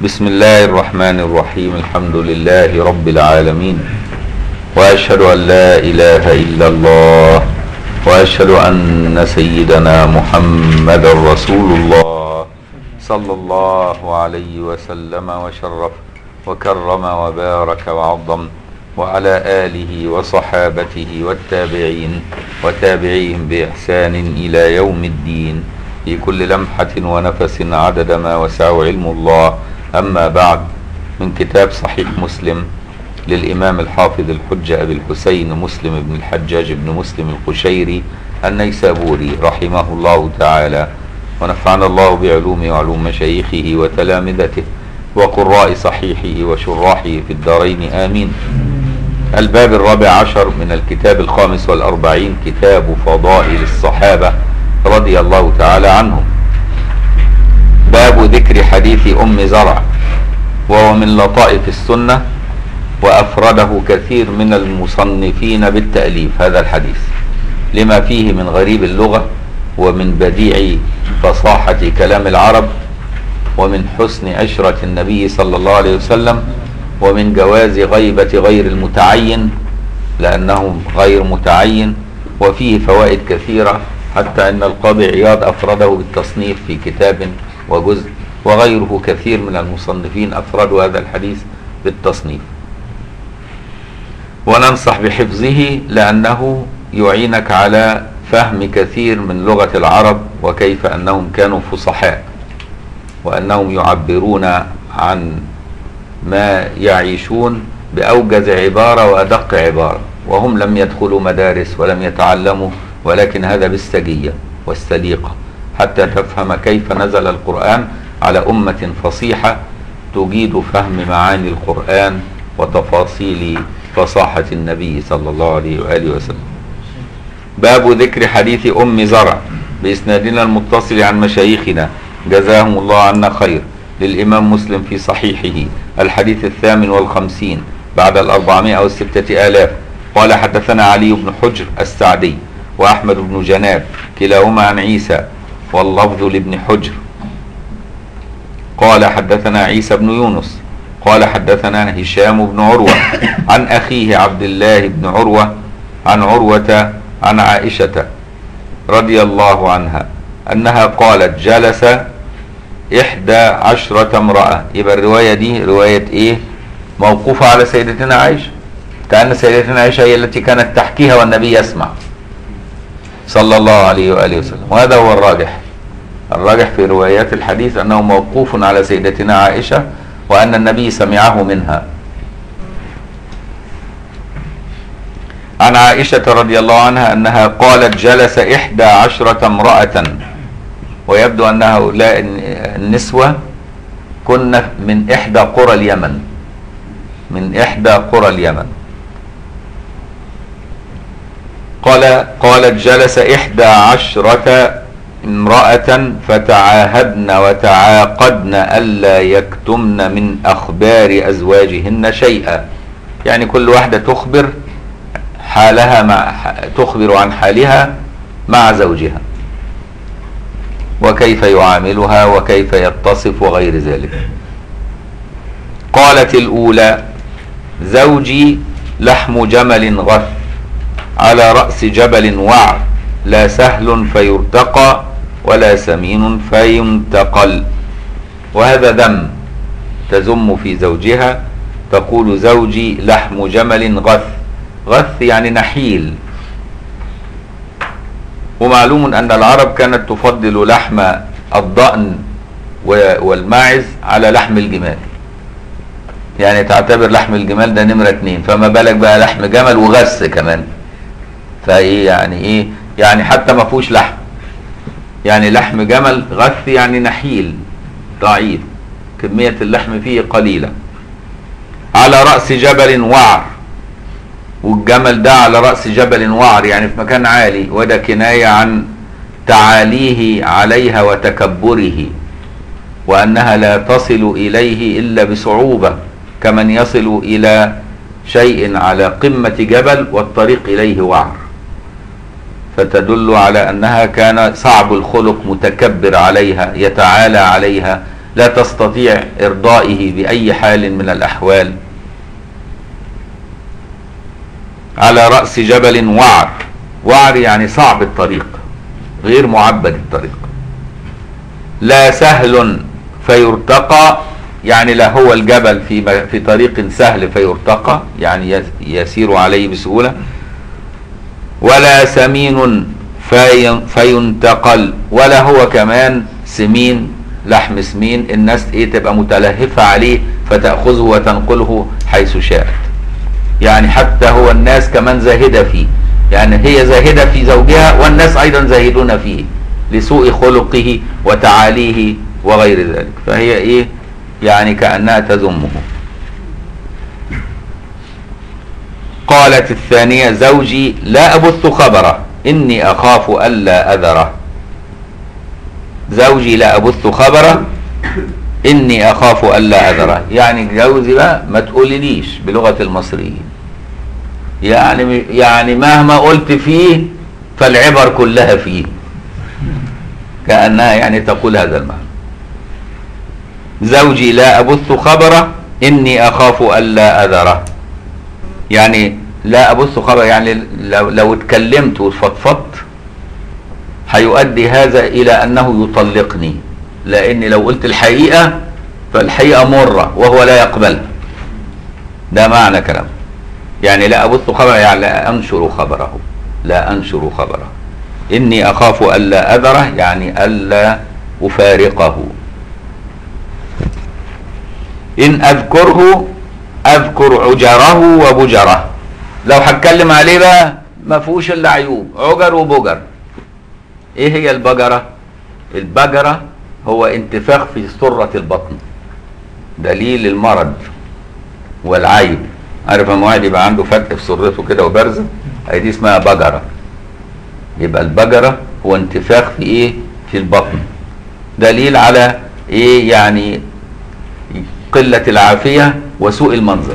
بسم الله الرحمن الرحيم الحمد لله رب العالمين واشهد ان لا اله الا الله واشهد ان سيدنا محمد رسول الله صلى الله عليه وسلم وشرف وكرم وبارك وعظم وعلى اله وصحابته والتابعين وتابعيهم باحسان الى يوم الدين في كل لمحه ونفس عدد ما وسعه علم الله اما بعد من كتاب صحيح مسلم للإمام الحافظ الحجة أبي الحسين مسلم بن الحجاج بن مسلم القشيري النيسابوري رحمه الله تعالى ونفعنا الله بعلومه وعلوم مشايخه وتلامذته وقراء صحيحه وشراحه في الدارين آمين الباب الرابع عشر من الكتاب الخامس والأربعين كتاب فضائل الصحابة رضي الله تعالى عنهم باب ذكر حديث أم زرع وهو من لطائف السنة وأفرده كثير من المصنفين بالتأليف هذا الحديث لما فيه من غريب اللغة ومن بديع فصاحة كلام العرب ومن حسن عشرة النبي صلى الله عليه وسلم ومن جواز غيبة غير المتعين لأنه غير متعين وفيه فوائد كثيرة حتى أن القاضي عياض أفرده بالتصنيف في كتاب وجزء وغيره كثير من المصنفين أفردوا هذا الحديث بالتصنيف وننصح بحفظه لأنه يعينك على فهم كثير من لغة العرب وكيف أنهم كانوا فصحاء وأنهم يعبرون عن ما يعيشون بأوجز عبارة وأدق عبارة وهم لم يدخلوا مدارس ولم يتعلموا ولكن هذا بالسجية والسليقة حتى تفهم كيف نزل القرآن على أمة فصيحة تجيد فهم معاني القرآن وتفاصيل فصاحة النبي صلى الله عليه وآله وسلم باب ذكر حديث أم زرع بإسنادنا المتصل عن مشايخنا جزاهم الله عنا خير للإمام مسلم في صحيحه الحديث الثامن والخمسين بعد الأربعمائة والستة آلاف قال حدثنا علي بن حجر السعدي وأحمد بن جناب كلاهما عن عيسى واللفظ لابن حجر قال حدثنا عيسى بن يونس قال حدثنا هشام بن عروة عن أخيه عبد الله بن عروة عن عروة عن عائشة رضي الله عنها أنها قالت جلس إحدى عشرة امرأة يبقى الرواية دي رواية إيه موقوفة على سيدتنا عائشة كأن سيدتنا عائشة هي التي كانت تحكيها والنبي يسمع صلى الله عليه وآله وسلم وهذا هو الراجح الراجح في روايات الحديث أنه موقوف على سيدتنا عائشة وأن النبي سمعه منها عن عائشة رضي الله عنها أنها قالت جلس إحدى عشرة امرأة ويبدو أن هؤلاء النسوة كن من إحدى قرى اليمن من إحدى قرى اليمن قال قالت جلس إحدى عشرة امرأة فتعاهدن وتعاقدن ألا يكتمن من أخبار أزواجهن شيئا يعني كل واحدة تخبر حالها مع تخبر عن حالها مع زوجها وكيف يعاملها وكيف يتصف وغير ذلك قالت الأولى زوجي لحم جمل غث على رأس جبل وعر لا سهل فيرتقى ولا سمين فينتقل وهذا ذم تذم في زوجها تقول زوجي لحم جمل غث غث يعني نحيل ومعلوم أن العرب كانت تفضل لحم الضأن والماعز على لحم الجمال يعني تعتبر لحم الجمال ده نمرة اتنين فما بالك بقى لحم جمل وغث كمان فايه يعني ايه يعني حتى ما فيهوش لحم يعني لحم جمل غث يعني نحيل ضعيف كمية اللحم فيه قليلة على رأس جبل وعر والجمل ده على رأس جبل وعر يعني في مكان عالي وده كناية عن تعاليه عليها وتكبره وأنها لا تصل إليه إلا بصعوبة كمن يصل إلى شيء على قمة جبل والطريق إليه وعر فتدل على أنها كان صعب الخلق متكبر عليها يتعالى عليها لا تستطيع إرضائه بأي حال من الأحوال على رأس جبل وعر وعر يعني صعب الطريق غير معبد الطريق لا سهل فيرتقى يعني لا هو الجبل في في طريق سهل فيرتقى يعني يسير عليه بسهولة ولا سمين في فينتقل ولا هو كمان سمين لحم سمين الناس ايه تبقى متلهفة عليه فتأخذه وتنقله حيث شاءت يعني حتى هو الناس كمان زاهدة فيه يعني هي زاهدة في زوجها والناس أيضا زاهدون فيه لسوء خلقه وتعاليه وغير ذلك فهي إيه يعني كأنها تذمه قالت الثانية زوجي لا أبث خبره إني أخاف ألا أذره زوجي لا أبث خبره إني أخاف ألا أذره يعني جوزي بقى ما تقوليليش بلغة المصريين يعني يعني مهما قلت فيه فالعبر كلها فيه كأنها يعني تقول هذا المعنى زوجي لا أبث خبره إني أخاف ألا أذره يعني لا أبث خبر يعني لو, لو اتكلمت وفضفضت هيؤدي هذا إلى أنه يطلقني لأن لو قلت الحقيقة فالحقيقة مرة وهو لا يقبلها ده معنى كلام يعني لا أبث خبره يعني لا أنشر خبره لا أنشر خبره إني أخاف ألا أذره يعني ألا أفارقه إن أذكره أذكر عجره وبجره لو هتكلم عليه بقى ما فيهوش إلا عيوب عجر وبجر إيه هي البجرة؟ البجرة هو انتفاخ في سرة البطن دليل المرض والعيب عارف لما واحد يبقى عنده فتق في سرته كده وبارزه هي دي اسمها بجره يبقى البجره هو انتفاخ في ايه في البطن دليل على ايه يعني قله العافيه وسوء المنظر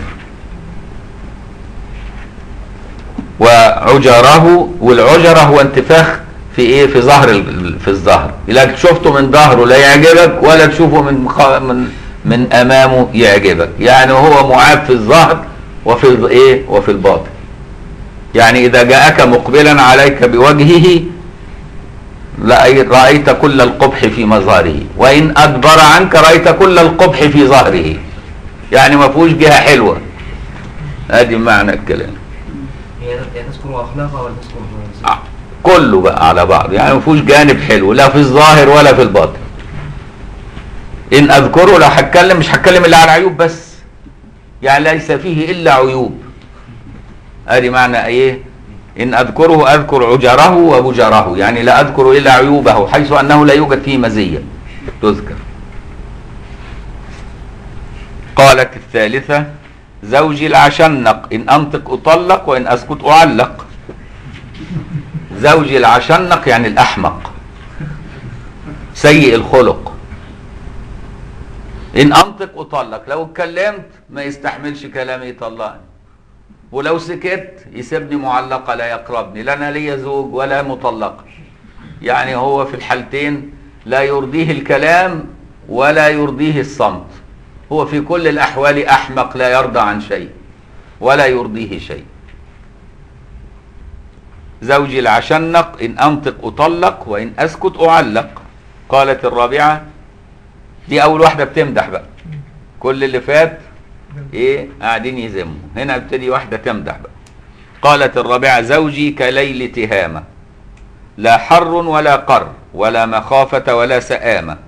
وعجره والعجره هو انتفاخ في ايه في ظهر في الظهر لا شفته من ظهره لا يعجبك ولا تشوفه من من من امامه يعجبك يعني هو معاب في الظهر وفي الايه وفي الباطن يعني اذا جاءك مقبلا عليك بوجهه رأيت كل القبح في مظهره وإن أدبر عنك رأيت كل القبح في ظهره يعني ما فيهوش جهة حلوة ادي معنى الكلام هي تذكر اخلاقها ولا تذكر آه. كله بقى على بعض يعني ما فيهوش جانب حلو لا في الظاهر ولا في الباطن ان اذكره لو هتكلم مش هتكلم الا على عيوب بس يعني ليس فيه الا عيوب ادي معنى ايه ان اذكره اذكر عجره وبجره يعني لا اذكر الا عيوبه حيث انه لا يوجد فيه مزيه تذكر قالت الثالثه زوجي العشنق ان انطق اطلق وان اسكت اعلق زوجي العشنق يعني الاحمق سيء الخلق ان انطق اطلق لو اتكلمت ما يستحملش كلامي يطلقني ولو سكت يسيبني معلقه لا يقربني لا انا ليا زوج ولا مطلقه يعني هو في الحالتين لا يرضيه الكلام ولا يرضيه الصمت هو في كل الاحوال احمق لا يرضى عن شيء ولا يرضيه شيء زوجي العشنق ان انطق اطلق وان اسكت اعلق قالت الرابعه دي اول واحده بتمدح بقى كل اللي فات ايه قاعدين يذموا هنا ابتدي واحده تمدح بقى قالت الرابعه زوجي كليل تهامه لا حر ولا قر ولا مخافه ولا سآمه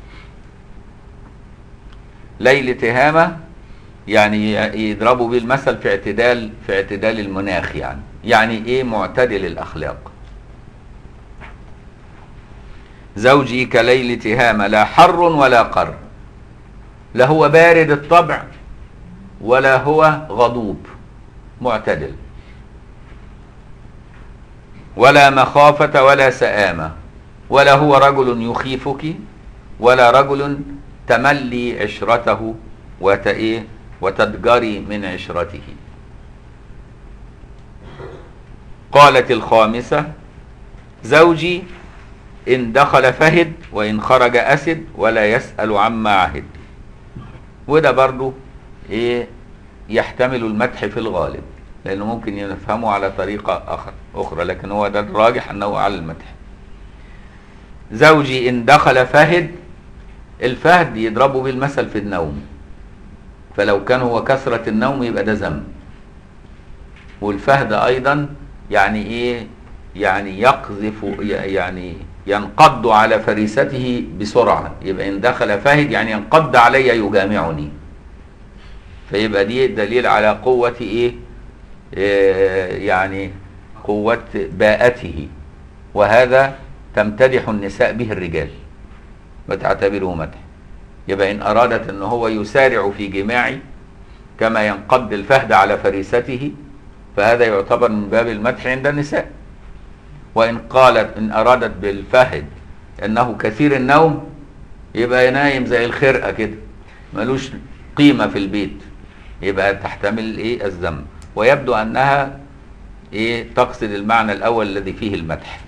ليل تهامه يعني يضربوا بيه المثل في اعتدال في اعتدال المناخ يعني يعني ايه معتدل الاخلاق زوجي كليل تهامه لا حر ولا قر لا هو بارد الطبع ولا هو غضوب معتدل ولا مخافة ولا سآمة ولا هو رجل يخيفك ولا رجل تملي عشرته وتإيه وتدجري من عشرته قالت الخامسة زوجي إن دخل فهد وإن خرج أسد ولا يسأل عما عهد وده برضو إيه يحتمل المدح في الغالب لأنه ممكن يفهمه على طريقة أخر أخرى لكن هو ده الراجح أنه على المدح زوجي إن دخل فهد الفهد يضربه بالمثل في النوم فلو كان هو كثرة النوم يبقى ده ذنب والفهد أيضا يعني إيه يعني يقذف يعني ينقض على فريسته بسرعة يبقى إن دخل فهد يعني ينقض علي يجامعني فيبقى دي دليل على قوة إيه إيه يعني قوة باءته وهذا تمتدح النساء به الرجال وتعتبره مدح يبقى إن أرادت أن هو يسارع في جماعي كما ينقض الفهد على فريسته فهذا يعتبر من باب المدح عند النساء وإن قالت إن أرادت بالفهد أنه كثير النوم يبقى نايم زي الخرقة كده ملوش قيمة في البيت يبقى تحتمل إيه الذم ويبدو أنها إيه تقصد المعنى الأول الذي فيه المدح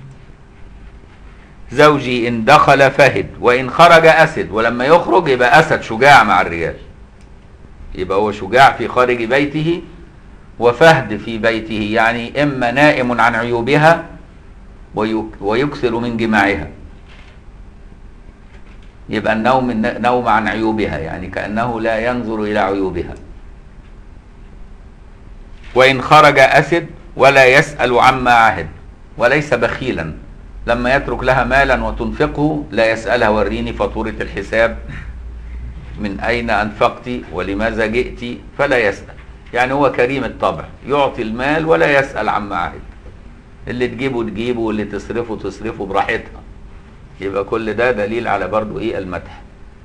زوجي إن دخل فهد وإن خرج أسد ولما يخرج يبقى أسد شجاع مع الرجال يبقى هو شجاع في خارج بيته وفهد في بيته يعني إما نائم عن عيوبها ويكثر من جماعها يبقى النوم نوم عن عيوبها يعني كأنه لا ينظر إلى عيوبها وإن خرج أسد ولا يسأل عما عهد وليس بخيلا لما يترك لها مالا وتنفقه لا يسألها وريني فاتورة الحساب من أين أنفقت ولماذا جئت فلا يسأل يعني هو كريم الطبع يعطي المال ولا يسأل عما عهد اللي تجيبه تجيبه واللي تصرفه تصرفه براحتها يبقى كل ده دليل على برضو ايه المدح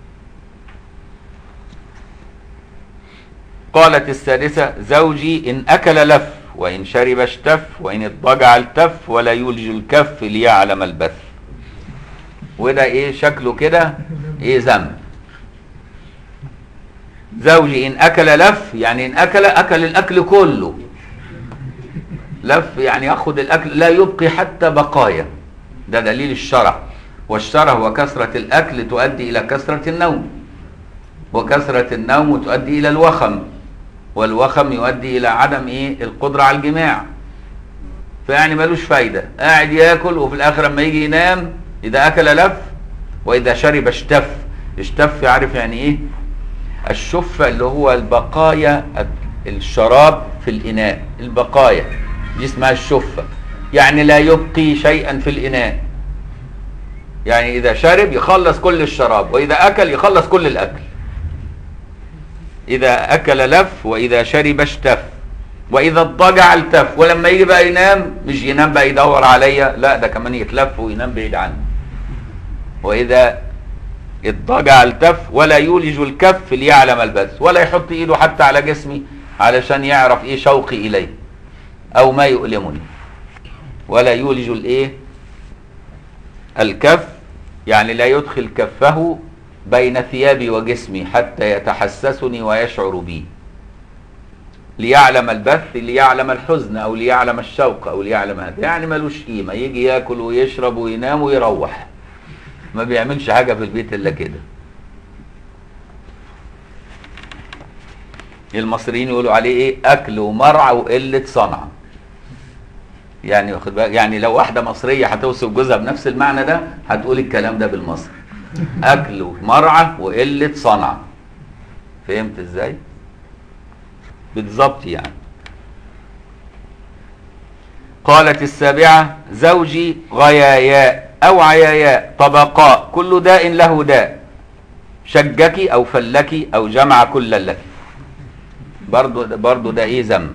قالت السادسة زوجي إن أكل لف وإن شرب اشتف وإن اضطجع التف ولا يلج الكف ليعلم البث وده ايه شكله كده ايه ذنب زوجي إن أكل لف يعني إن أكل أكل الأكل كله لف يعني يأخذ الأكل لا يبقي حتى بقايا ده دليل الشرع والشرع هو كثرة الأكل تؤدي إلى كثرة النوم وكثرة النوم تؤدي إلى الوخم والوخم يؤدي إلى عدم إيه القدرة على الجماع فيعني ملوش فايدة قاعد ياكل وفي الآخر لما يجي ينام إذا أكل لف وإذا شرب اشتف اشتف عارف يعني إيه الشفة اللي هو البقايا الشراب في الإناء البقايا دي اسمها الشفة يعني لا يبقي شيئا في الإناء يعني إذا شرب يخلص كل الشراب وإذا أكل يخلص كل الأكل إذا أكل لف وإذا شرب اشتف وإذا اضطجع التف ولما يجي بقى ينام مش ينام بقى يدور عليا لا ده كمان يتلف وينام بعيد عني وإذا اضطجع التف ولا يولج الكف ليعلم البث ولا يحط ايده حتى على جسمي علشان يعرف ايه شوقي اليه او ما يؤلمني ولا يولج الايه الكف يعني لا يدخل كفه بين ثيابي وجسمي حتى يتحسسني ويشعر بي ليعلم البث ليعلم الحزن او ليعلم الشوق او ليعلم هذا يعني ملوش قيمه يجي ياكل ويشرب وينام ويروح ما بيعملش حاجه في البيت الا كده المصريين يقولوا عليه ايه اكل ومرعى وقله صنعه يعني واخد بالك يعني لو واحده مصريه هتوصف جوزها بنفس المعنى ده هتقول الكلام ده بالمصري اكل ومرعى وقله صنعه فهمت ازاي بالظبط يعني قالت السابعه زوجي غياياء او عياياء طبقاء كل داء له داء شجك او فلك او جمع كل لك برضو برضو ده ايه ذنب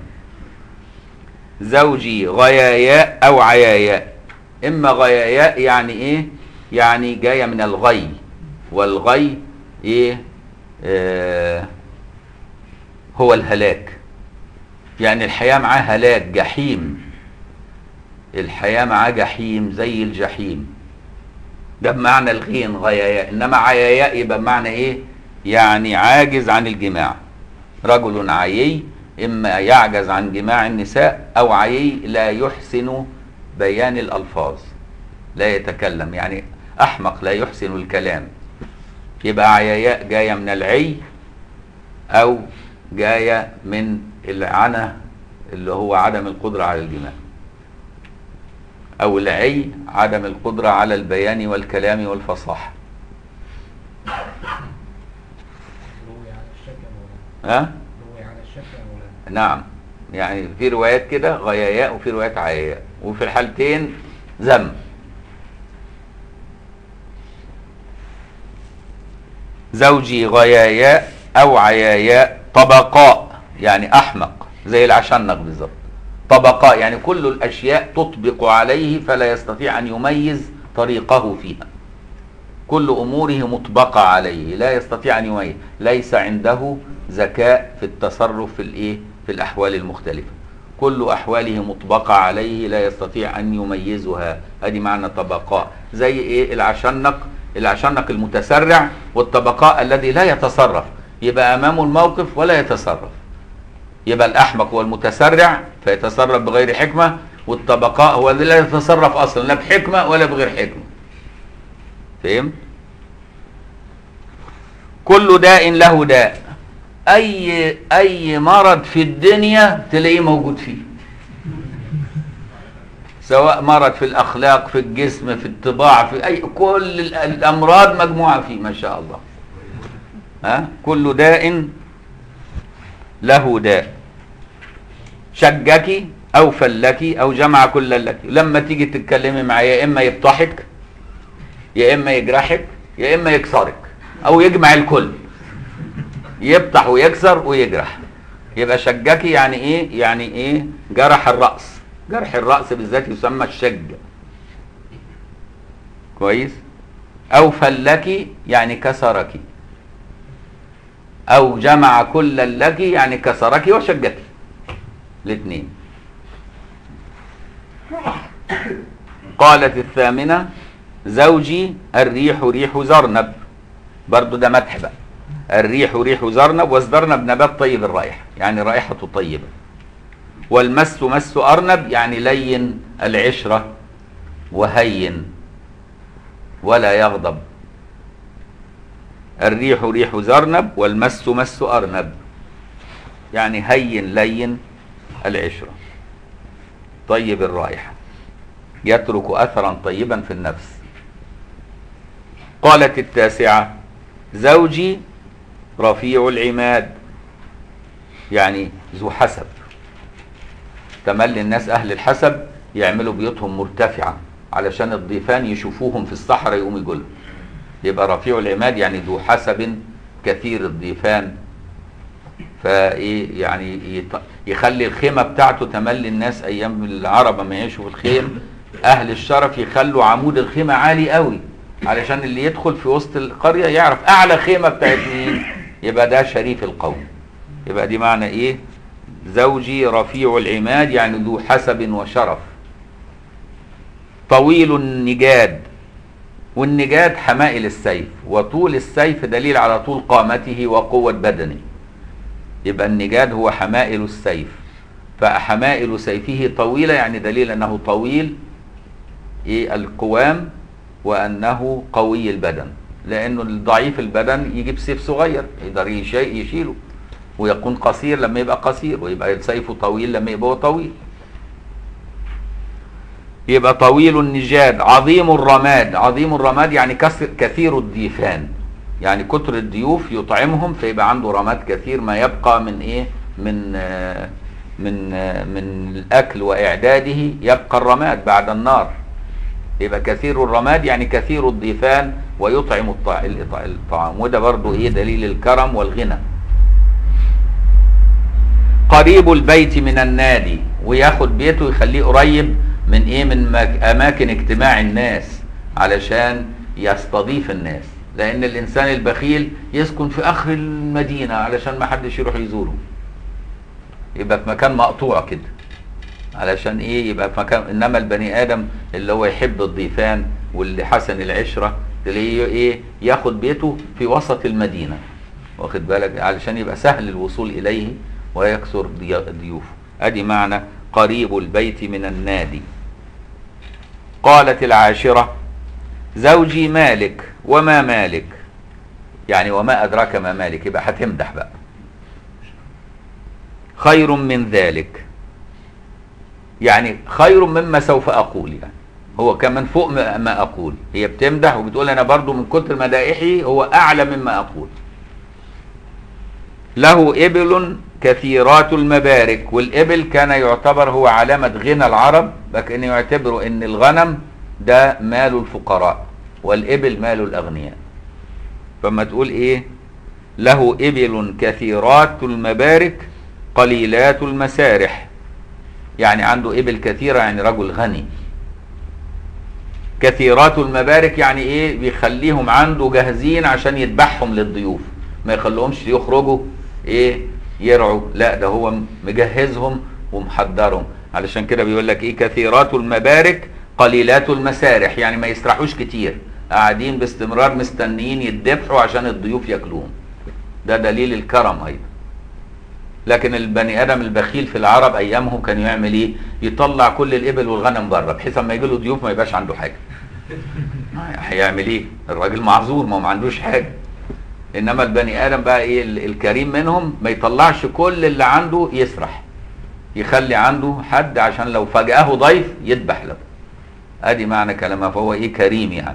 زوجي غياياء او عياياء اما غياياء يعني ايه يعني جايه من الغي والغي ايه آه هو الهلاك يعني الحياه معاه هلاك جحيم الحياه معاه جحيم زي الجحيم ده بمعنى الغين غياياء انما عياياء يبقى بمعنى ايه يعني عاجز عن الجماع رجل عيي اما يعجز عن جماع النساء او عيي لا يحسن بيان الالفاظ لا يتكلم يعني احمق لا يحسن الكلام يبقى عياياء جايه من العي او جايه من العنى اللي هو عدم القدره على الجماع او العي عدم القدره على البيان والكلام والفصاحه روي على الشك يا مولانا ها روي على الشك يا مولانا نعم يعني في روايات كده غياياء وفي روايات عياياء وفي الحالتين ذم زوجي غياياء او عياياء طبقاء يعني احمق زي العشنق بالظبط طبقاء يعني كل الاشياء تطبق عليه فلا يستطيع ان يميز طريقه فيها كل اموره مطبقه عليه لا يستطيع ان يميز ليس عنده ذكاء في التصرف في الايه في الاحوال المختلفه كل احواله مطبقه عليه لا يستطيع ان يميزها ادي معنى طبقاء زي ايه العشنق العشنق المتسرع والطبقاء الذي لا يتصرف يبقى امامه الموقف ولا يتصرف يبقى الاحمق هو المتسرع فيتصرف بغير حكمه والطبقاء هو الذي لا يتصرف اصلا لا بحكمه ولا بغير حكمه فهمت كل داء له داء اي اي مرض في الدنيا تلاقيه موجود فيه سواء مرض في الاخلاق في الجسم في الطباع في اي كل ال- الامراض مجموعه فيه ما شاء الله ها كل داء له داء شجك او فلك او جمع كل لك لما تيجي تتكلمي معاه يا اما يبطحك يا اما يجرحك يا اما يكسرك او يجمع الكل يبطح ويكسر ويجرح يبقى شجكي يعني ايه يعني ايه جرح الراس جرح الراس بالذات يسمى الشج كويس او فلك يعني كسرك او جمع كل لك يعني كسرك وشجك الاثنين قالت الثامنة زوجي الريح ريح زرنب برضو ده مدح بقى الريح ريح زرنب والزرنب نبات طيب الرائحة يعني رائحته طيبة والمس مس أرنب يعني لين العشرة وهين ولا يغضب الريح ريح زرنب والمس مس أرنب يعني هين لين العشرة طيب الرائحة يترك أثرا طيبا في النفس قالت التاسعة زوجي رفيع العماد يعني ذو حسب تملي الناس أهل الحسب يعملوا بيوتهم مرتفعة علشان الضيفان يشوفوهم في الصحراء يقوموا يقولوا يبقى رفيع العماد يعني ذو حسب كثير الضيفان فايه يعني يط- يخلي الخيمه بتاعته تملي الناس ايام العرب ما يعيشوا في الخيم اهل الشرف يخلوا عمود الخيمه عالي قوي علشان اللي يدخل في وسط القريه يعرف اعلى خيمه بتاعت مين يبقى ده شريف القوم يبقى دي معنى ايه زوجي رفيع العماد يعني ذو حسب وشرف طويل النجاد والنجاد حمائل السيف وطول السيف دليل على طول قامته وقوة بدنه يبقى النجاد هو حمائل السيف فحمائل سيفه طويلة يعني دليل أنه طويل إيه القوام وأنه قوي البدن لأنه الضعيف البدن يجيب سيف صغير يقدر يشي- يشيله ويكون قصير لما يبقى قصير ويبقى سيفه طويل لما يبقى هو طويل يبقى طويل النجاد عظيم الرماد عظيم الرماد يعني كثر كثير الضيفان يعني كتر الضيوف يطعمهم فيبقى عنده رماد كثير ما يبقى من ايه من آه، من آه، من الاكل واعداده يبقى الرماد بعد النار يبقى كثير الرماد يعني كثير الضيفان ويطعم الطع- الإط- الطعام وده برضو ايه دليل الكرم والغنى قريب البيت من النادي وياخد بيته يخليه قريب من ايه من مك- اماكن اجتماع الناس علشان يستضيف الناس لان الانسان البخيل يسكن في اخر المدينه علشان ما حدش يروح يزوره يبقى في مكان مقطوع كده علشان ايه يبقى في مكان انما البني ادم اللي هو يحب الضيفان واللي حسن العشره تلاقيه ايه ياخد بيته في وسط المدينه واخد بالك علشان يبقى سهل الوصول اليه ويكثر ضي- ضيوفه ادي معنى قريب البيت من النادي قالت العاشرة زوجي مالك وما مالك يعني وما أدراك ما مالك يبقى هتمدح بقى خير من ذلك يعني خير مما سوف أقول يعني هو كمان فوق ما ما أقول هي بتمدح وبتقول أنا برضو من كتر مدائحي هو أعلى مما أقول له إبل كثيرات المبارك والإبل كان يعتبر هو علامة غنى العرب لكن يعتبروا أن الغنم ده مال الفقراء والإبل مال الأغنياء فما تقول إيه له إبل كثيرات المبارك قليلات المسارح يعني عنده إبل كثيرة يعني رجل غني كثيرات المبارك يعني ايه بيخليهم عنده جاهزين عشان يذبحهم للضيوف ما يخليهمش يخرجوا ايه يرعوا لا ده هو مجهزهم ومحضرهم علشان كده بيقول لك ايه كثيرات المبارك قليلات المسارح يعني ما يسرحوش كتير قاعدين باستمرار مستنيين يتذبحوا عشان الضيوف ياكلوهم ده دليل الكرم ايضا لكن البني ادم البخيل في العرب ايامهم كان يعمل ايه يطلع كل الابل والغنم بره بحيث اما يجي له ضيوف ما يبقاش عنده حاجه هيعمل ايه الراجل معذور ما هو ما عندوش حاجه انما البني ادم بقى ايه ال- الكريم منهم ما يطلعش كل اللي عنده يسرح يخلي عنده حد عشان لو فاجأه ضيف يذبح له ادي معنى كلامها فهو ايه كريم يعني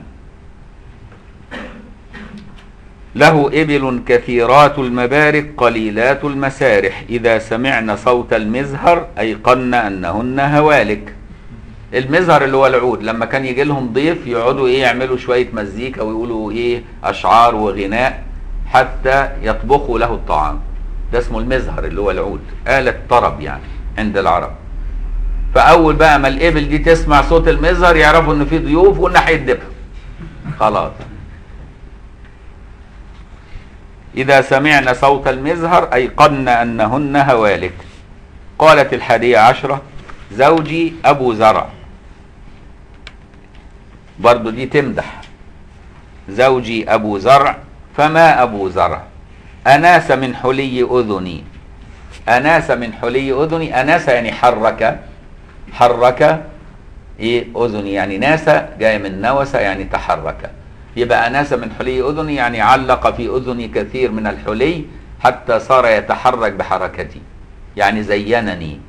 له إبل كثيرات المبارك قليلات المسارح إذا سمعن صوت المزهر أيقن أنهن هوالك المزهر اللي هو العود لما كان يجي لهم ضيف يقعدوا ايه يعملوا شوية مزيكا ويقولوا ايه أشعار وغناء حتى يطبخوا له الطعام ده اسمه المزهر اللي هو العود آلة طرب يعني عند العرب فأول بقى ما الإبل دي تسمع صوت المزهر يعرفوا إن في ضيوف وإن هيتذبحوا خلاص إذا سمعن صوت المزهر أيقن أنهن هوالك قالت الحادية عشرة زوجي أبو زرع برضو دي تمدح زوجي أبو زرع فما أبو زرع أناس من حلي أذني أناس من حلي أذني أناس يعني حرك حرك إيه أذني يعني ناس جاي من نوس يعني تحرك يبقى أناس من حلي أذني يعني علق في أذني كثير من الحلي حتى صار يتحرك بحركتي يعني زينني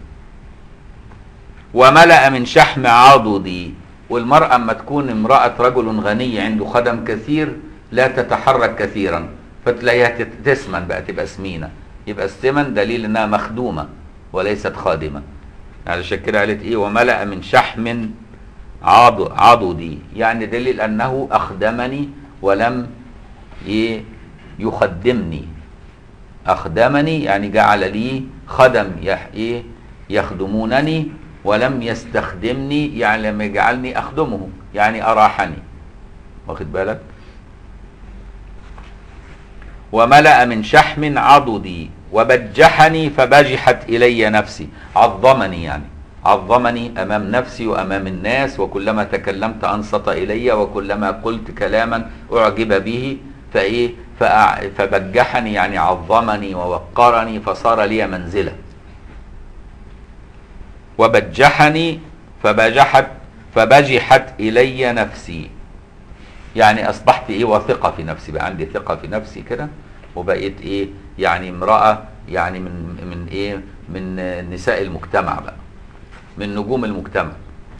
وملأ من شحم عضدي والمرأة اما تكون امرأة رجل غني عنده خدم كثير لا تتحرك كثيرا فتلاقيها تت- تسمن بقى تبقى سمينة يبقى السمن دليل انها مخدومة وليست خادمة علشان كده قالت ايه وملأ من شحم عض عضدي يعني دليل انه اخدمني ولم ايه يخدمني اخدمني يعني جعل لي خدم يح ايه يخدمونني ولم يستخدمني يعني لم يجعلني اخدمه يعني اراحني واخد بالك وملأ من شحم عضدي وبجحني فبجحت إلي نفسي عظمني يعني عظمني أمام نفسي وأمام الناس وكلما تكلمت أنصت إلي وكلما قلت كلاما أعجب به فإيه فأع- فبجحني يعني عظمني ووقرني فصار لي منزلة وبجحني فبجحت فبجحت إلي نفسي يعني اصبحت ايه واثقه في نفسي بقى عندي ثقه في نفسي كده وبقيت ايه يعني امراه يعني من من ايه من نساء المجتمع بقى من نجوم المجتمع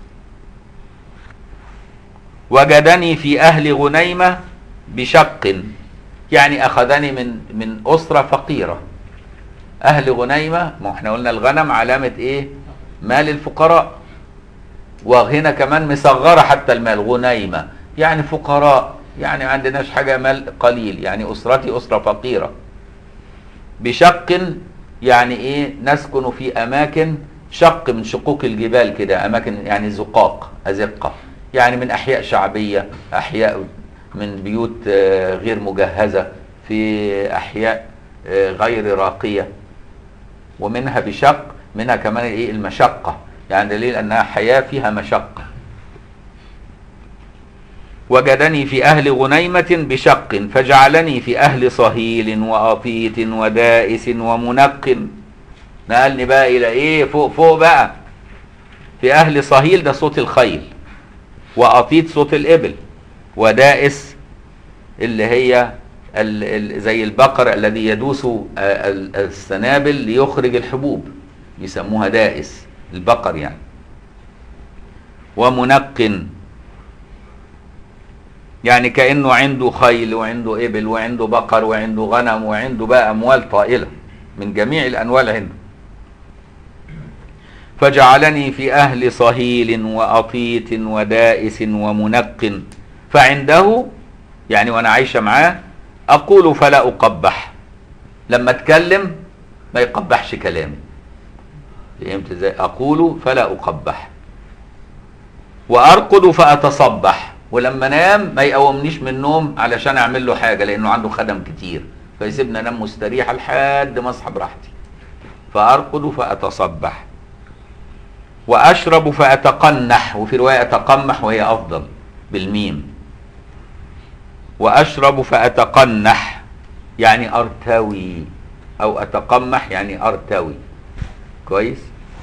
وجدني في اهل غنيمه بشق يعني اخذني من من اسره فقيره اهل غنيمه ما احنا قلنا الغنم علامه ايه مال الفقراء وهنا كمان مصغره حتى المال غنيمه يعني فقراء يعني ما عندناش حاجه مال قليل يعني اسرتي اسره فقيره بشق يعني ايه نسكن في اماكن شق من شقوق الجبال كده اماكن يعني زقاق ازقه يعني من احياء شعبيه احياء من بيوت آه، غير مجهزه في احياء آه، غير راقيه ومنها بشق منها كمان ايه المشقه يعني دليل انها حياه فيها مشقه وجدني في أهل غنيمة بشق فجعلني في أهل صهيل وأطيت ودائس ومنق نقلني بقى إلى إيه فوق فوق بقى في أهل صهيل ده صوت الخيل وأطيط صوت الإبل ودائس اللي هي ال- ال- زي البقر الذي يدوس آه، ال- السنابل ليخرج الحبوب يسموها دائس البقر يعني ومنق يعني كأنه عنده خيل وعنده إبل وعنده بقر وعنده غنم وعنده بقى أموال طائلة من جميع الأنواع عنده فجعلني في أهل صهيل وأطيت ودائس ومنق فعنده يعني وأنا عايشة معاه أقول فلا أقبح لما أتكلم ما يقبحش كلامي فهمت ازاي؟ أقول فلا أقبح وأرقد فأتصبح ولما انام ما يقومنيش من النوم علشان اعمل له حاجه لانه عنده خدم كتير فيسيبني انام مستريح لحد ما اصحى براحتي فارقد فاتصبح واشرب فاتقنح وفي روايه اتقمح وهي افضل بالميم واشرب فاتقنح يعني ارتوي او اتقمح يعني ارتوي كويس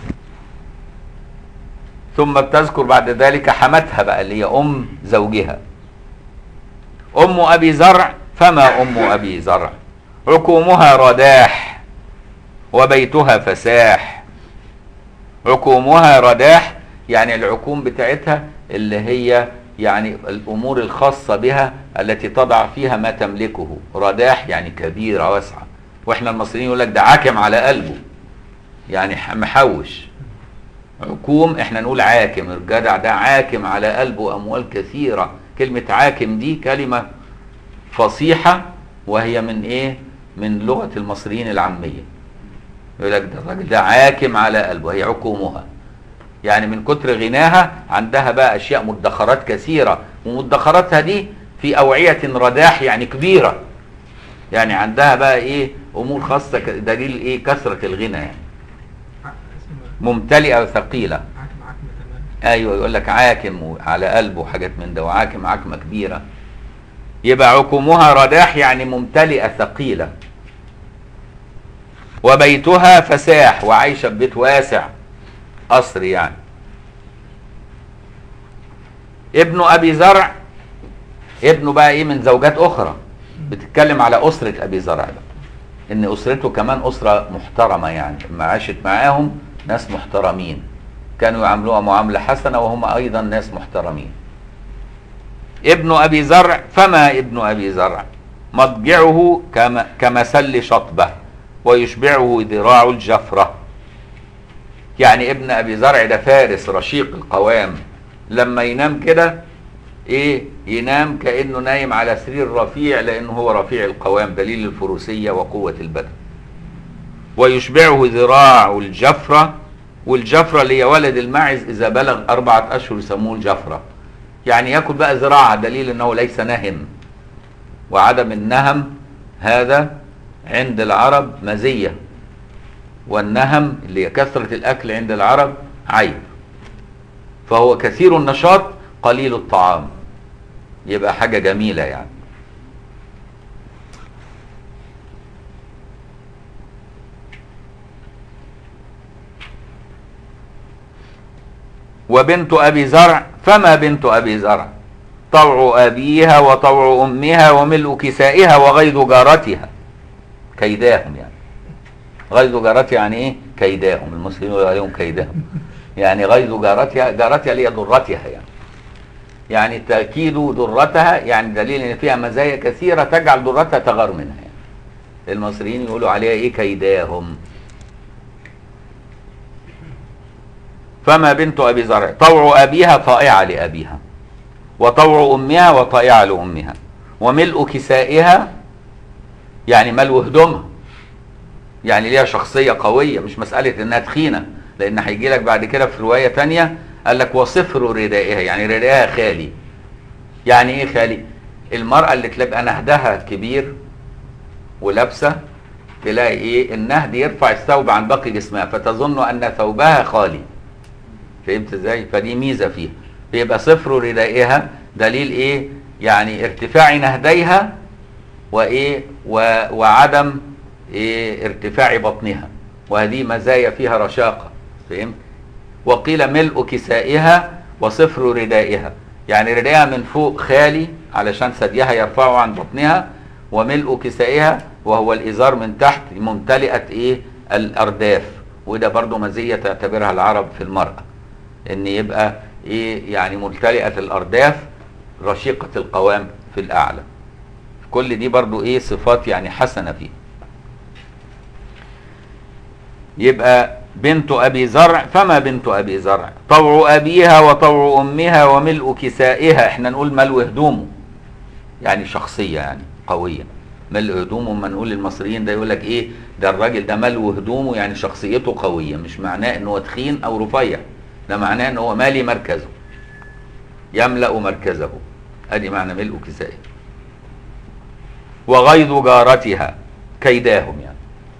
ثم بتذكر بعد ذلك حمتها بقى اللي هي ام زوجها ام ابي زرع فما ام ابي زرع عكومها رداح وبيتها فساح عكومها رداح يعني العكوم بتاعتها اللي هي يعني الامور الخاصه بها التي تضع فيها ما تملكه رداح يعني كبيره واسعه واحنا المصريين يقول لك ده عاكم على قلبه يعني ح- محوش عكوم احنا نقول عاكم الجدع ده عاكم على قلبه اموال كثيره كلمه عاكم دي كلمه فصيحه وهي من ايه من لغه المصريين العاميه يقول لك ده الراجل ده عاكم على قلبه هي عكومها يعني من كتر غناها عندها بقى اشياء مدخرات كثيره ومدخراتها دي في اوعيه رداح يعني كبيره يعني عندها بقى ايه امور خاصه ك- دليل ايه كثره الغنى يعني اسمه ممتلئه وثقيله عاكم عاكم تمام ايوه يقول لك عاكم على قلبه وحاجات من ده وعاكم عكمه كبيره يبقى عكومها رداح يعني ممتلئه ثقيله وبيتها فساح وعايشه ببيت واسع قصر يعني ابن ابي زرع ابنه بقى ايه من زوجات اخرى بتتكلم على اسره ابي زرع ده ان اسرته كمان اسره محترمه يعني لما عاشت معاهم ناس محترمين كانوا يعاملوها معامله حسنه وهم ايضا ناس محترمين ابن ابي زرع فما ابن ابي زرع مضجعه كما كمسل شطبه ويشبعه ذراع الجفره يعني ابن ابي زرع ده فارس رشيق القوام لما ينام كده ايه ينام كانه نايم على سرير رفيع لانه هو رفيع القوام دليل الفروسيه وقوه البدن ويشبعه ذراع الجفره والجفره اللي هي ولد الماعز اذا بلغ اربعه اشهر يسموه الجفره يعني ياكل بقى ذراعها دليل انه ليس نهم وعدم النهم هذا عند العرب مزيه والنهم اللي هي كثره الاكل عند العرب عيب فهو كثير النشاط قليل الطعام يبقى حاجه جميله يعني وبنت ابي زرع فما بنت ابي زرع طوع ابيها وطوع امها وملء كسائها وغيظ جارتها كيداهم يعني غيظ جارتها يعني ايه كيداهم المسلمين يقولوا عليهم كيداهم يعني غيظ جارتها جارتها اللي هي ضرتها يعني يعني تأكيد ضرتها يعني دليل ان فيها مزايا كثيره تجعل ضرتها تغار منها يعني. المصريين يقولوا عليها ايه كيداهم فما بنت ابي زرع طوع ابيها طائعه لابيها وطوع امها وطائعه لامها وملء كسائها يعني ملء هدومها يعني ليها شخصيه قويه مش مساله انها تخينه لان هيجي لك بعد كده في روايه تانية قال لك وصفر ردائها يعني ردائها خالي يعني ايه خالي المراه اللي تبقى نهدها كبير ولابسه تلاقي ايه النهد يرفع الثوب عن باقي جسمها فتظن ان ثوبها خالي فهمت ازاي فدي ميزه فيها بيبقى صفر ردائها دليل ايه يعني ارتفاع نهديها وايه و... وعدم إيه ارتفاع بطنها وهذه مزايا فيها رشاقه فهمت وقيل ملء كسائها وصفر ردائها يعني رداءها من فوق خالي علشان ثديها يرفعه عن بطنها وملء كسائها وهو الازار من تحت ممتلئه ايه الارداف وده برضو مزيه تعتبرها العرب في المراه ان يبقى ايه يعني ممتلئه الارداف رشيقه القوام في الاعلى كل دي برضو ايه صفات يعني حسنه فيه يبقى بنت ابي زرع فما بنت ابي زرع طوع ابيها وطوع امها وملء كسائها احنا نقول ملء هدومه يعني شخصيه يعني قويه ملء هدومه اما نقول للمصريين ده يقول لك ايه ده الراجل ده ملء هدومه يعني شخصيته قويه مش معناه ان هو تخين او رفيع ده معناه ان هو مالي مركزه يملا مركزه ادي معنى ملء كسائه وغيظ جارتها كيداهم يعني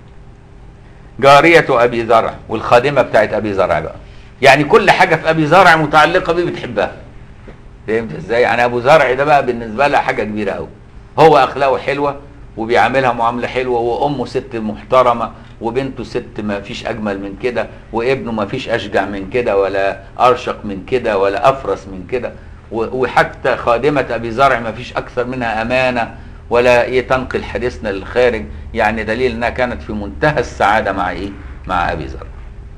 جارية أبي زرع والخادمة بتاعت أبي زرع بقى يعني كل حاجة في أبي زرع متعلقة بيه بتحبها فهمت ازاي يعني أبو زرع ده بقى بالنسبة لها حاجة كبيرة أوي هو أخلاقه حلوة وبيعاملها معاملة حلوة وأمه ست محترمة وبنته ست ما فيش أجمل من كده وابنه ما فيش أشجع من كده ولا أرشق من كده ولا أفرس من كده و- وحتى خادمة أبي زرع ما فيش أكثر منها أمانة ولا ايه تنقل حديثنا للخارج يعني دليل انها كانت في منتهى السعاده مع ايه مع ابي زرع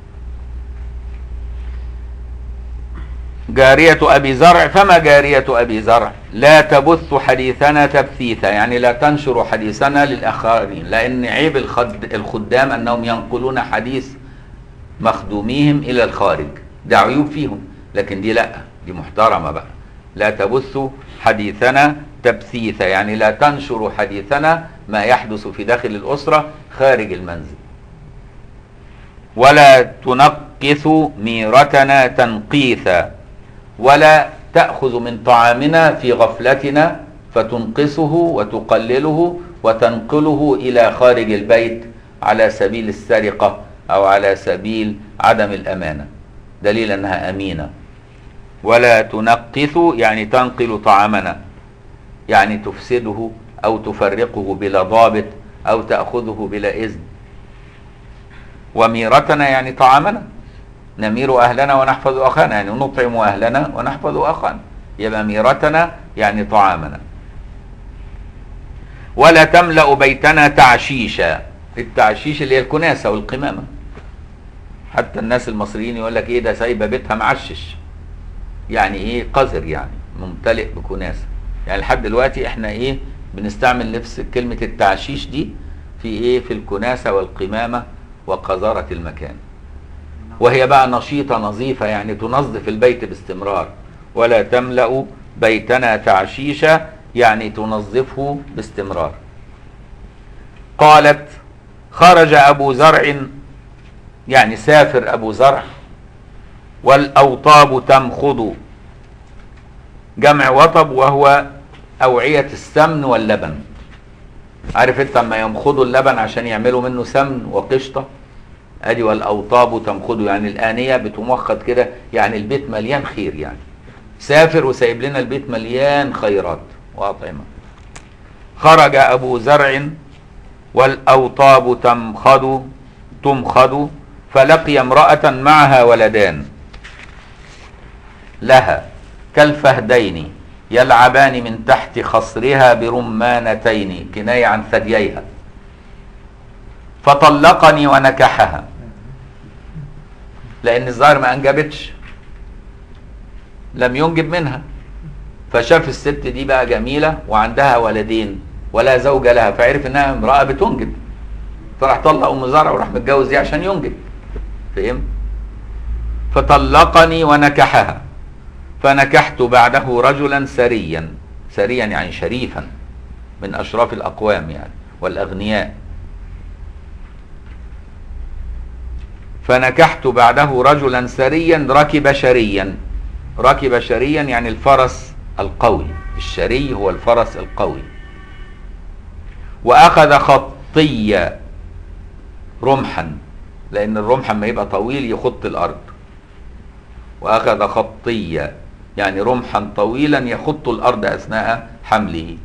جارية أبي زرع فما جارية أبي زرع لا تبث حديثنا تبثيثا يعني لا تنشر حديثنا للآخرين لأن عيب الخد الخدام أنهم ينقلون حديث مخدوميهم إلى الخارج ده عيوب فيهم لكن دي لا دي محترمة بقى لا تبث حديثنا تبثيثا يعني لا تنشر حديثنا ما يحدث في داخل الأسرة خارج المنزل ولا تنقث ميرتنا تنقيثا ولا تأخذ من طعامنا في غفلتنا فتنقصه وتقلله وتنقله إلى خارج البيت على سبيل السرقة أو على سبيل عدم الأمانة دليل أنها أمينة ولا تنقث يعني تنقل طعامنا يعني تفسده أو تفرقه بلا ضابط أو تأخذه بلا إذن وميرتنا يعني طعامنا نمير أهلنا ونحفظ أخانا يعني نطعم أهلنا ونحفظ أخانا يبقى ميرتنا يعني طعامنا ولا تملأ بيتنا تعشيشا التعشيش اللي هي الكناسة والقمامة حتى الناس المصريين يقول لك ايه ده سايبه بيتها معشش يعني ايه قذر يعني ممتلئ بكناسه يعني لحد دلوقتي احنا ايه بنستعمل نفس كلمه التعشيش دي في ايه في الكناسه والقمامه وقذاره المكان وهي بقى نشيطه نظيفه يعني تنظف البيت باستمرار ولا تملا بيتنا تعشيشا يعني تنظفه باستمرار قالت خرج ابو زرع يعني سافر ابو زرع والاوطاب تمخض جمع وطب وهو اوعيه السمن واللبن عارف انت لما يمخضوا اللبن عشان يعملوا منه سمن وقشطه ادي والاوطاب تمخض يعني الانيه بتمخض كده يعني البيت مليان خير يعني سافر وسايب لنا البيت مليان خيرات واطعمه خرج ابو زرع والاوطاب تمخض تمخض فلقي امراه معها ولدان لها كالفهدين يلعبان من تحت خصرها برمانتين كناية عن ثدييها فطلقني ونكحها لأن الظاهر ما أنجبتش لم ينجب منها فشاف الست دي بقى جميلة وعندها ولدين ولا زوج لها فعرف انها امرأة بتنجب فراح طلق ام زرع وراح متجوز دي عشان ينجب فهمت فطلقني ونكحها فنكحت بعده رجلا سريا سريا يعني شريفا من اشراف الاقوام يعني والاغنياء فنكحت بعده رجلا سريا ركب شريا ركب شريا يعني الفرس القوي الشري هو الفرس القوي واخذ خطي رمحا لان الرمح لما يبقى طويل يخط الارض واخذ خطيا يعني رمحا طويلا يخط الارض اثناء حمله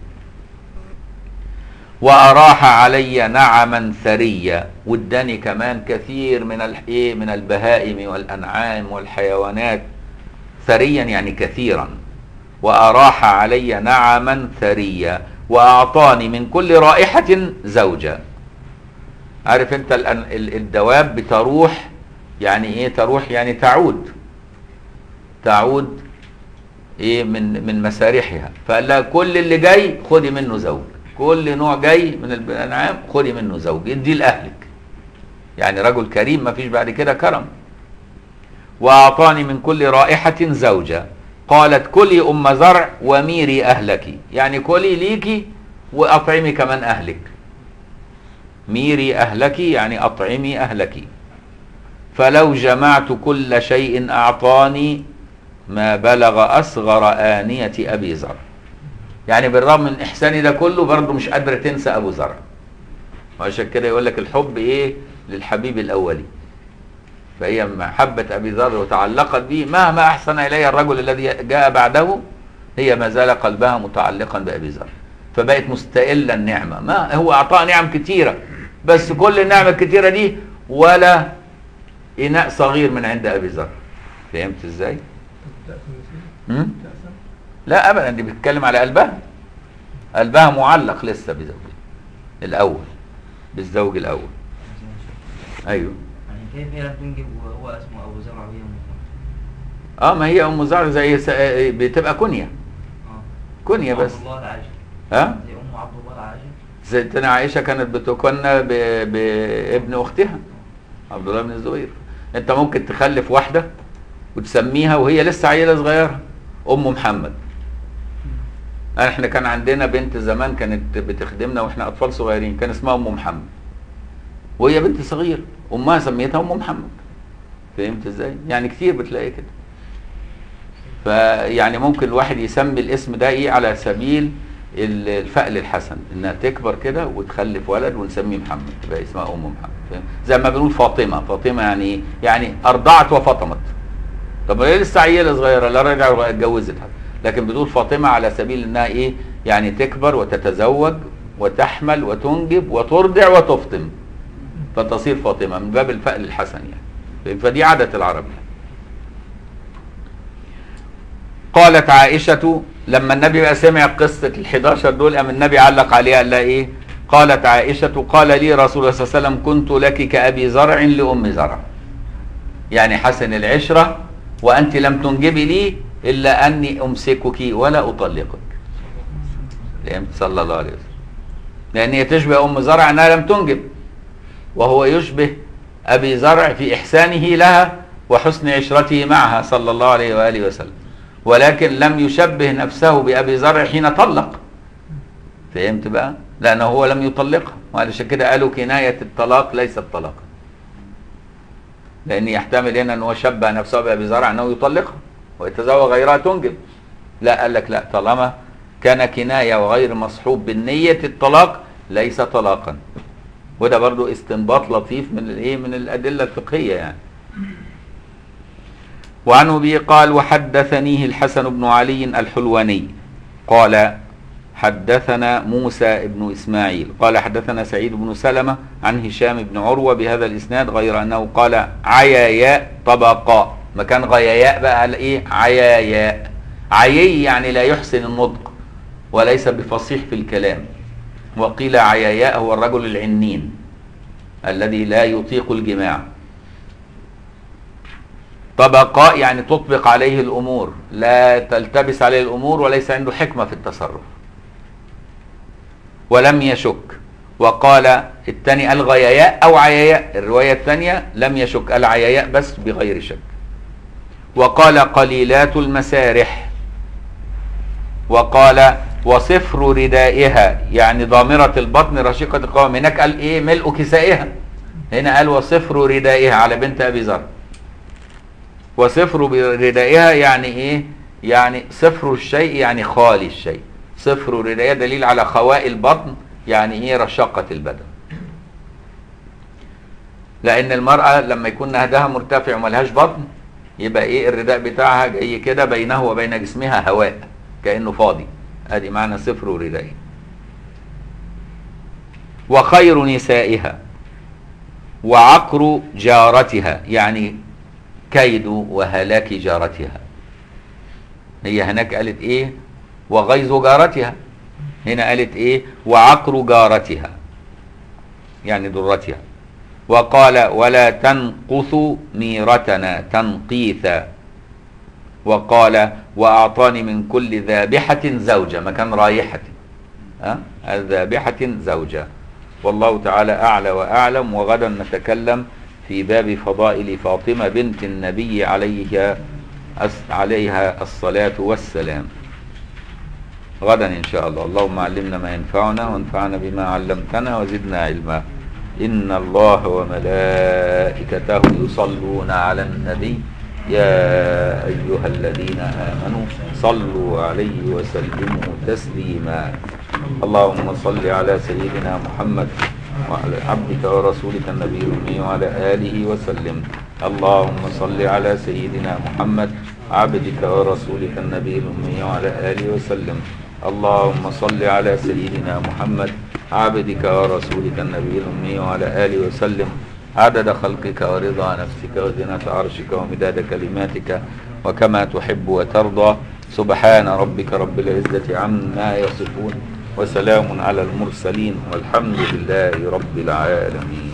واراح علي نعما ثريا واداني كمان كثير من الايه من البهائم والانعام والحيوانات ثريا يعني كثيرا وأراح علي نعما ثريا وأعطاني من كل رائحة زوجا عارف انت ال- ال- الدواب بتروح يعني ايه تروح يعني تعود تعود ايه من من مسارحها فقال لها كل اللي جاي خدي منه زوج كل نوع جاي من الانعام خدي منه زوج ادي لاهلك يعني رجل كريم ما فيش بعد كده كرم واعطاني من كل رائحه زوجا قالت كلي ام زرع وميري اهلك يعني كلي ليكي واطعمي كمان اهلك ميري اهلك يعني اطعمي اهلك فلو جمعت كل شيء اعطاني ما بلغ اصغر انيه ابي زرع يعني بالرغم من احساني ده كله برضه مش قادره تنسى ابو زرع وعشان كده يقول لك الحب ايه للحبيب الاولي فهي محبة أبي ذر وتعلقت به مهما أحسن إليها الرجل الذي جاء بعده هي ما زال قلبها متعلقا بأبي ذر فبقت مستقلة النعمة ما هو أعطاها نعم كتيرة بس كل النعمة الكتيرة دي ولا إناء صغير من عند أبي ذر فهمت إزاي؟ تأثم نسيب م? تأثم لا أبدا دي بتتكلم على قلبها قلبها معلق لسه بزوجه الأول بالزوج الأول أيوه يعني كيف هي لم تنجب وهو اسمه ابو زرع وهي ام اه ما هي ام زرع زي س... بتبقى كنيه اه كنيه بس عبد الله العائشه ها زي ام عبد الله العائشه ستنا عائشه كانت بتكنى ب... بابن اختها عبد الله بن الزبير انت ممكن تخلف واحده وتسميها وهي لسه عيله صغيره ام محمد احنا كان عندنا بنت زمان كانت بتخدمنا واحنا اطفال صغيرين كان اسمها ام محمد وهي بنت صغيره امها سميتها ام محمد فهمت ازاي يعني كتير بتلاقي كده فيعني ممكن الواحد يسمي الاسم ده ايه على سبيل ال- الفأل الحسن انها تكبر كده وتخلف ولد ونسميه محمد تبقى اسمها ام محمد فاهم؟ زي ما بنقول فاطمه فاطمه يعني ايه يعني ارضعت وفطمت طب هي لسه عيله صغيره لا رجع ولا اتجوزت حتى. لكن بتقول فاطمه على سبيل انها ايه يعني تكبر وتتزوج وتحمل وتنجب وترضع وتفطم فتصير فاطمه من باب الفأل الحسن يعني فدي عاده العرب يعني. قالت عائشة لما النبي بقى سمع قصة ال 11 دول قام النبي علق عليها قال لها ايه؟ قالت عائشة قال لي رسول الله صلى الله عليه وسلم كنت لك كأبي زرع لأم زرع. يعني حسن العشرة وأنت لم تنجبي لي إلا أني أمسكك ولا أطلقك. فهمت صلى الله عليه وسلم. لأن هي تشبه أم زرع أنها لم تنجب. وهو يشبه أبي زرع في إحسانه لها وحسن عشرته معها صلى الله عليه وآله وسلم. ولكن لم يشبه نفسه بأبي زرع حين طلق فهمت بقى لأنه هو لم يطلقها وعلشان كده قالوا كناية الطلاق ليست طلاقا لأن يحتمل هنا أنه شبه نفسه بأبي زرع أنه يطلقها ويتزوج غيرها تنجب لا قال لك لا طالما كان كناية وغير مصحوب بالنية الطلاق ليس طلاقا وده برضو استنباط لطيف من الايه من الأدلة الفقهية يعني وعن ابي قال وحدثنيه الحسن بن علي الحلواني قال حدثنا موسى بن اسماعيل قال حدثنا سعيد بن سلمه عن هشام بن عروه بهذا الاسناد غير انه قال عياياء طبقاء مكان غياياء بقى على ايه عياياء عيي يعني لا يحسن النطق وليس بفصيح في الكلام وقيل عياياء هو الرجل العنين الذي لا يطيق الجماع طبقاء يعني تطبق عليه الامور لا تلتبس عليه الامور وليس عنده حكمه في التصرف ولم يشك وقال الثاني الغياياء او عياياء الروايه الثانيه لم يشك العياياء بس بغير شك وقال قليلات المسارح وقال وصفر ردائها يعني ضامرة البطن رشيقة القوام هناك قال ايه ملء كسائها هنا قال وصفر ردائها على بنت ابي ذر وصفر بردائها يعني ايه يعني صفر الشيء يعني خالي الشيء صفر ردائها دليل على خواء البطن يعني ايه رشاقة البدن لان المرأة لما يكون نهدها مرتفع وملهاش بطن يبقى ايه الرداء بتاعها جاي كده بينه وبين جسمها هواء كأنه فاضي ادي معنى صفر ردائها وخير نسائها وعقر جارتها يعني كيد وهلاك جارتها هي هناك قالت ايه وغيظ جارتها هنا قالت ايه وعقر جارتها يعني درتها وقال ولا تنقصوا ميرتنا تنقيثا وقال وأعطاني من كل ذابحة زوجة مكان رايحة ها الذابحة زوجة والله تعالى أعلى وأعلم وغدا نتكلم في باب فضائل فاطمة بنت النبي عليها عليها الصلاة والسلام غدا إن شاء الله اللهم علمنا ما ينفعنا وانفعنا بما علمتنا وزدنا علما إن الله وملائكته يصلون على النبي يا أيها الذين آمنوا صلوا عليه وسلموا تسليما اللهم صل على سيدنا محمد وعلى عبدك ورسولك النبي الأمي وعلى آله وسلم اللهم صل على سيدنا محمد عبدك ورسولك النبي الأمي وعلى آله وسلم اللهم صل على سيدنا محمد عبدك ورسولك النبي الأمي وعلى آله وسلم عدد خلقك ورضا نفسك وزنة عرشك ومداد كلماتك وكما تحب وترضى سبحان ربك رب العزة عما يصفون وسلام على المرسلين والحمد لله رب العالمين